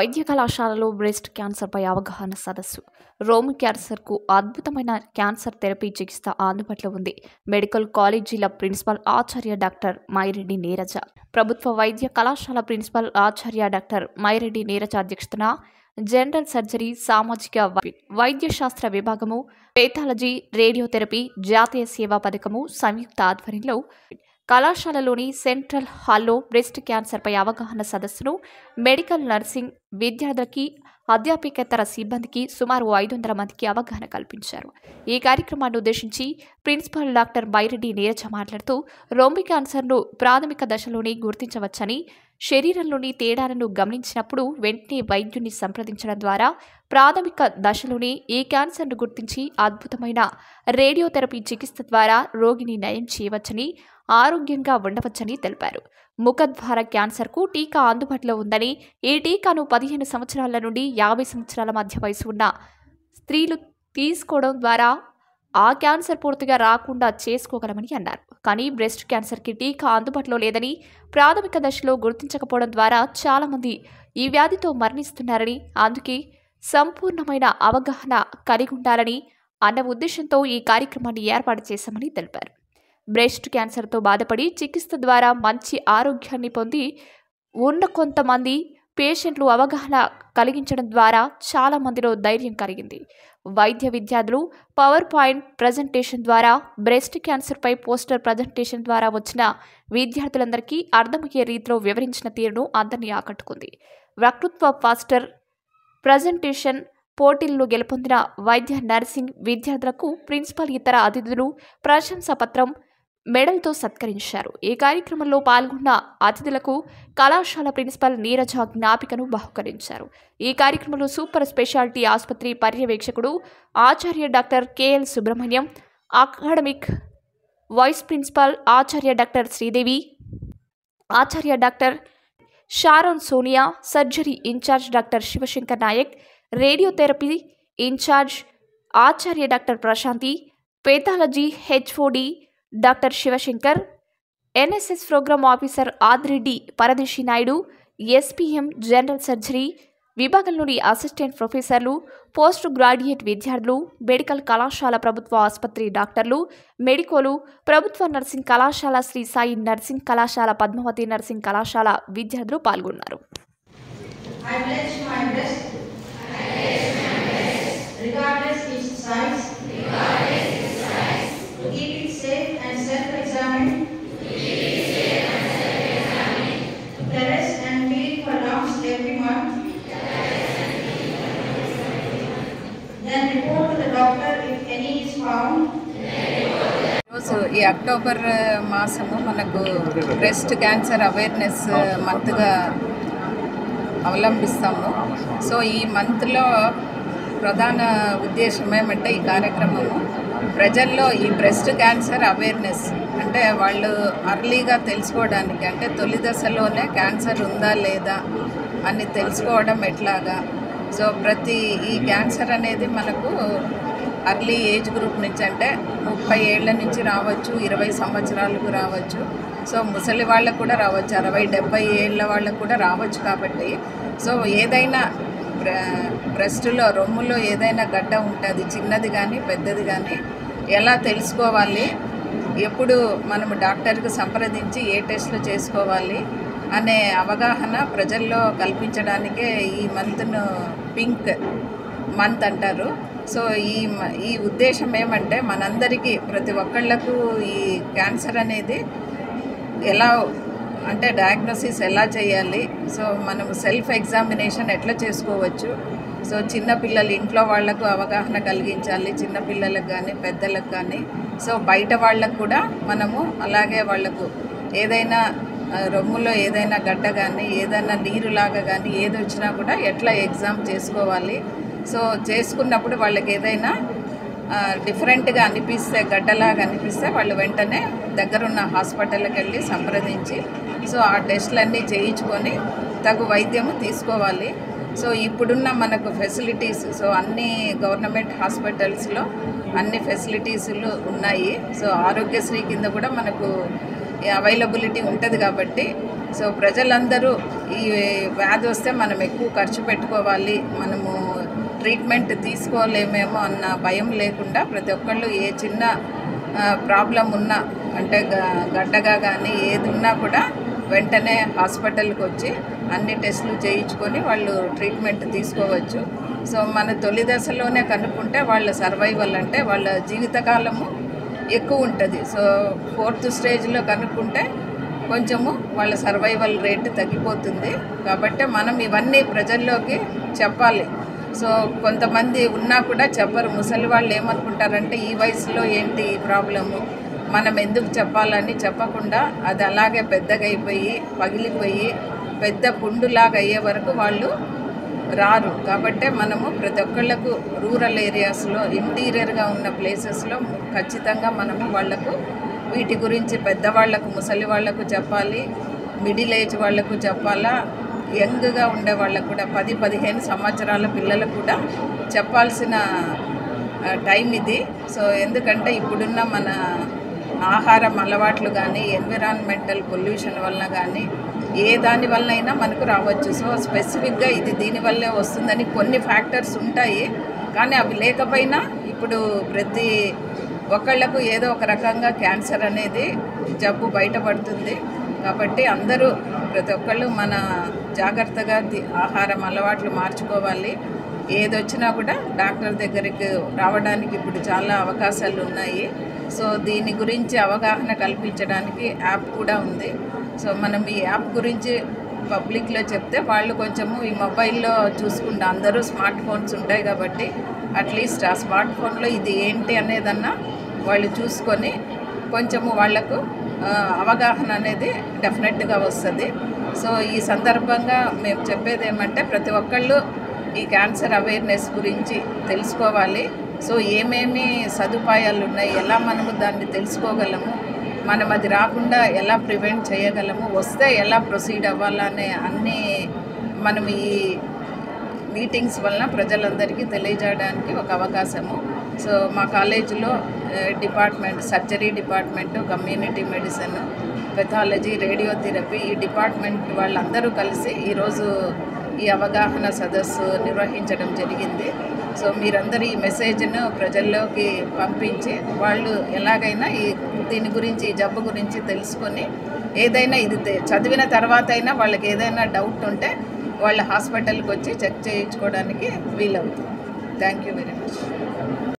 వైద్య కళాశాలలో బ్రెస్ట్ క్యాన్సర్పై అవగాహన సదస్సు రోమి క్యాన్సర్కు అద్భుతమైన క్యాన్సర్ థెరపీ చికిత్స అందుబాటులో ఉంది మెడికల్ కాలేజీల ప్రిన్సిపల్ ఆచార్య డాక్టర్ మైరెడ్డి నీరజ ప్రభుత్వ వైద్య కళాశాల ప్రిన్సిపల్ ఆచార్య డాక్టర్ మైరెడ్డి నీరజ అధ్యక్షతన జనరల్ సర్జరీ సామాజిక వై- వైద్య శాస్త్ర విభాగము పేథాలజీ రేడియోథెరపీ జాతీయ సేవా పథకము సంయుక్త ఆధ్వర్యంలో కళాశాలలోని సెంట్రల్ హాల్లో బ్రెస్ట్ క్యాన్సర్పై అవగాహన సదస్సును మెడికల్ నర్సింగ్ విద్యార్థులకి అధ్యాపకేతర సిబ్బందికి సుమారు ఐదు వందల మందికి అవగాహన కల్పించారు ఈ కార్యక్రమాన్ని ఉద్దేశించి ప్రిన్సిపాల్ డాక్టర్ బైరెడ్డి నీరజ మాట్లాడుతూ రొమ్మి క్యాన్సర్ను ప్రాథమిక దశలోనే గుర్తించవచ్చని శరీరంలోని తేడాలను గమనించినప్పుడు వెంటనే వైద్యుని సంప్రదించడం ద్వారా ప్రాథమిక దశలోనే ఈ క్యాన్సర్ను గుర్తించి అద్భుతమైన రేడియోథెరపీ చికిత్స ద్వారా రోగిని నయం చేయవచ్చని ఆరోగ్యంగా ఉండవచ్చని తెలిపారు ముఖద్వార క్యాన్సర్కు టీకా అందుబాటులో ఉందని ఈ టీకాను పదిహేను సంవత్సరాల నుండి యాభై సంవత్సరాల మధ్య వయసు ఉన్న స్త్రీలు తీసుకోవడం ద్వారా ఆ క్యాన్సర్ పూర్తిగా రాకుండా చేసుకోగలమని అన్నారు కానీ బ్రెస్ట్ క్యాన్సర్కి టీకా అందుబాటులో లేదని ప్రాథమిక దశలో గుర్తించకపోవడం ద్వారా చాలామంది ఈ వ్యాధితో మరణిస్తున్నారని అందుకే సంపూర్ణమైన అవగాహన కలిగి ఉండాలని అన్న ఉద్దేశంతో ఈ కార్యక్రమాన్ని ఏర్పాటు చేశామని తెలిపారు బ్రెస్ట్ క్యాన్సర్తో బాధపడి చికిత్స ద్వారా మంచి ఆరోగ్యాన్ని పొంది ఉన్న కొంతమంది పేషెంట్లు అవగాహన కలిగించడం ద్వారా చాలా మందిలో ధైర్యం కలిగింది వైద్య విద్యార్థులు పవర్ పాయింట్ ప్రజెంటేషన్ ద్వారా బ్రెస్ట్ క్యాన్సర్పై పోస్టర్ ప్రజెంటేషన్ ద్వారా వచ్చిన విద్యార్థులందరికీ అర్థమయ్యే రీతిలో వివరించిన తీరును అందరినీ ఆకట్టుకుంది వక్తృత్వ పాస్టర్ ప్రజెంటేషన్ పోటీల్లో గెలుపొందిన వైద్య నర్సింగ్ విద్యార్థులకు ప్రిన్సిపల్ ఇతర అతిథులు ప్రశంసా పత్రం మెడల్తో సత్కరించారు ఈ కార్యక్రమంలో పాల్గొన్న అతిథులకు కళాశాల ప్రిన్సిపల్ నీరజ జ్ఞాపికను బహుకరించారు ఈ కార్యక్రమంలో సూపర్ స్పెషాలిటీ ఆసుపత్రి పర్యవేక్షకుడు ఆచార్య doctor K L Subrahmanyam academic vice principal ఆచార్య డాక్టర్ శ్రీదేవి ఆచార్య doctor Sharon Sonia surgery in charge doctor Sivasankar Naik radiotherapy in charge ఆచార్య doctor Prasanthi pathology H O D doctor Sivasankar N S S programme officer Adireddy Paradesi Naidu S P M general surgery విభాగంలోని అసిస్టెంట్ ప్రొఫెసర్లు పోస్ట్ గ్రాడ్యుయేట్ విద్యార్థులు మెడికల్ కళాశాల ప్రభుత్వ ఆసుపత్రి డాక్టర్లు మెడికోలు ప్రభుత్వ నర్సింగ్ కళాశాల శ్రీ సాయి నర్సింగ్ కళాశాల పద్మావతి నర్సింగ్ కళాశాల విద్యార్థులు పాల్గొన్నారు I pledge my best, regardless its size, to keep it safe and self-examined, to caress and feel for lumps every month, then report to the doctor if any is found, రోజు ఈ October మాసము మనకు breast cancer awareness మంత్గా అవలంబిస్తాము so ఈ మంత్లో ప్రధాన ఉద్దేశం ఏమంటే ఈ కార్యక్రమము ప్రజల్లో ఈ బ్రెస్ట్ క్యాన్సర్ అవేర్నెస్ అంటే వాళ్ళు అర్లీగా తెలుసుకోవడానికి అంటే తొలి దశలోనే క్యాన్సర్ ఉందా లేదా అని తెలుసుకోవడం ఎట్లాగా సో ప్రతి ఈ క్యాన్సర్ అనేది మనకు అర్లీ ఏజ్ గ్రూప్ నుంచి అంటే ముప్పై ఏళ్ళ నుంచి రావచ్చు ఇరవై సంవత్సరాలకు రావచ్చు సో ముసలి వాళ్ళకు కూడా రావచ్చు అరవై డెబ్బై ఏళ్ళ వాళ్ళకు కూడా రావచ్చు కాబట్టి సో ఏదైనా బ్ర బ్రెస్ట్లో రొమ్ములో ఏదైనా గడ్డ ఉంటుంది చిన్నది కానీ పెద్దది కానీ ఎలా తెలుసుకోవాలి ఎప్పుడు మనము డాక్టర్కి సంప్రదించి ఏ టెస్ట్లు చేసుకోవాలి అనే అవగాహన ప్రజల్లో కల్పించడానికే ఈ మంత్ను పింక్ మంత్ అంటారు సో ఈ మ- ఈ ఉద్దేశం ఏమంటే మనందరికీ ప్రతి ఒక్కళ్ళకు ఈ క్యాన్సర్ అనేది ఎలా అంటే డయాగ్నోసిస్ ఎలా చేయాలి సో మనం సెల్ఫ్ ఎగ్జామినేషన్ ఎట్లా చేసుకోవచ్చు సో చిన్నపిల్లలు ఇంట్లో వాళ్లకు అవగాహన కలిగించాలి చిన్నపిల్లలకు కానీ పెద్దలకు కానీ సో బయట వాళ్ళకు కూడా మనము అలాగే వాళ్లకు ఏదైనా ఆ, రొమ్ములో ఏదైనా గడ్డ కానీ ఏదైనా నీరులాగా కానీ ఏది వచ్చినా కూడా ఎట్లా ఎగ్జామ్ చేసుకోవాలి సో చేసుకున్నప్పుడు వాళ్ళకి ఏదైనా ఆ, డిఫరెంట్గా అనిపిస్తే గడ్డలాగా అనిపిస్తే వాళ్ళు వెంటనే దగ్గరున్న హాస్పిటల్కి వెళ్ళి సంప్రదించి సో ఆ టెస్టులన్నీ చేయించుకొని తగు వైద్యము తీసుకోవాలి సో ఇప్పుడున్న మనకు ఫెసిలిటీస్ సో అన్ని గవర్నమెంట్ హాస్పిటల్స్లో అన్ని ఫెసిలిటీస్లు ఉన్నాయి సో ఆరోగ్యశ్రీ కింద కూడా మనకు అవైలబిలిటీ ఉంటుంది కాబట్టి సో ప్రజలందరూ ఈ వ్యాధి వస్తే మనం ఎక్కువ ఖర్చు పెట్టుకోవాలి మనము ట్రీట్మెంట్ తీసుకోలేమేమో అన్న భయం లేకుండా ప్రతి ఒక్కళ్ళు ఏ చిన్న ప్రాబ్లం ఉన్నా అంటే గ- గడ్డగా కానీ ఏది ఉన్నా కూడా వెంటనే హాస్పిటల్కి వచ్చి అన్ని టెస్టులు చేయించుకొని వాళ్ళు ట్రీట్మెంట్ తీసుకోవచ్చు సో మన తొలి దశలోనే కనుక్కుంటే వాళ్ళ సర్వైవల్ అంటే వాళ్ళ జీవితకాలము ఎక్కువ ఉంటుంది సో ఫోర్త్ స్టేజ్లో కనుక్కుంటే కొంచెము వాళ్ళ సర్వైవల్ రేట్ తగ్గిపోతుంది కాబట్టి మనం ఇవన్నీ ప్రజల్లోకి చెప్పాలి సో కొంతమంది ఉన్నా కూడా చెప్పరు ముసలి వాళ్ళు ఏమనుకుంటారంటే ఈ వయసులో ఏంటి ఈ ప్రాబ్లము మనం ఎందుకు చెప్పాలని చెప్పకుండా అది అలాగే పెద్దగా అయిపోయి పగిలిపోయి పెద్ద పుండులాగా అయ్యే వరకు వాళ్ళు రారు కాబట్టి మనము ప్రతి ఒక్కళ్ళకు రూరల్ ఏరియాస్లో ఇంటీరియర్గా ఉన్న ప్లేసెస్లో ఖచ్చితంగా మనము వాళ్ళకు వీటి గురించి పెద్దవాళ్లకు ముసలి వాళ్లకు చెప్పాలి మిడిల్ ఏజ్ వాళ్లకు చెప్పాలా యంగ్గా ఉండే వాళ్ళకు కూడా పది పదిహేను సంవత్సరాల పిల్లలకు కూడా చెప్పాల్సిన ఆ, టైం ఇది సో ఎందుకంటే ఇప్పుడున్న మన ఆహారం అలవాట్లు కానీ ఎన్విరాన్మెంటల్ పొల్యూషన్ వలన కానీ ఏ దాని వల్ల అయినా మనకు రావచ్చు సో స్పెసిఫిక్గా ఇది దీనివల్లే వస్తుందని కొన్ని ఫ్యాక్టర్స్ ఉంటాయి కానీ అవి లేకపోయినా ఇప్పుడు ప్రతి ఒకళ్ళకు ఏదో ఒక రకంగా క్యాన్సర్ అనేది జబ్బు బయటపడుతుంది కాబట్టి అందరూ ప్రతి ఒక్కళ్ళు మన జాగ్రత్తగా తి- ఆహారం అలవాట్లు మార్చుకోవాలి ఏదొచ్చినా కూడా డాక్టర్ దగ్గరికి రావడానికి ఇప్పుడు చాలా అవకాశాలు ఉన్నాయి సో దీని గురించి అవగాహన కల్పించడానికి యాప్ కూడా ఉంది సో మనం ఈ యాప్ గురించి పబ్లిక్లో చెప్తే వాళ్ళు కొంచెము ఈ మొబైల్లో చూసుకుంటా అందరూ స్మార్ట్ ఫోన్స్ ఉంటాయి కాబట్టి అట్లీస్ట్ ఆ స్మార్ట్ ఫోన్లో ఇది ఏంటి అనేదన్నా వాళ్ళు చూసుకొని కొంచెము వాళ్లకు ఆ, అవగాహన అనేది డెఫినెట్గా వస్తుంది సో ఈ సందర్భంగా మేము చెప్పేది ఏమంటే ప్రతి ఒక్కళ్ళు ఈ క్యాన్సర్ అవేర్నెస్ గురించి తెలుసుకోవాలి సో ఏమేమి సదుపాయాలు ఉన్నాయి ఎలా మనము దాన్ని తెలుసుకోగలము మనం అది రాకుండా ఎలా ప్రివెంట్ చేయగలము వస్తే ఎలా ప్రొసీడ్ అవ్వాలనే అన్ని మనం ఈ మీటింగ్స్ వలన ప్రజలందరికీ తెలియజేయడానికి ఒక అవకాశము సో మా కాలేజీలో ఆ, department surgery department community medicine pathology radiotherapy ఈ డిపార్ట్మెంట్ వాళ్ళందరూ కలిసి ఈరోజు ఈ అవగాహన సదస్సు నిర్వహించడం జరిగింది సో మీరందరూ ఈ మెసేజ్ను ప్రజల్లోకి పంపించి వాళ్ళు ఎలాగైనా ఈ దీని గురించి ఈ జబ్బు గురించి తెలుసుకొని ఏదైనా ఇది తె- చదివిన తర్వాత అయినా వాళ్ళకి ఏదైనా డౌట్ ఉంటే వాళ్ళ హాస్పిటల్కి వచ్చి చెక్ చేయించుకోవడానికి వీలవుతుంది థ్యాంక్ యూ వెరీ మచ్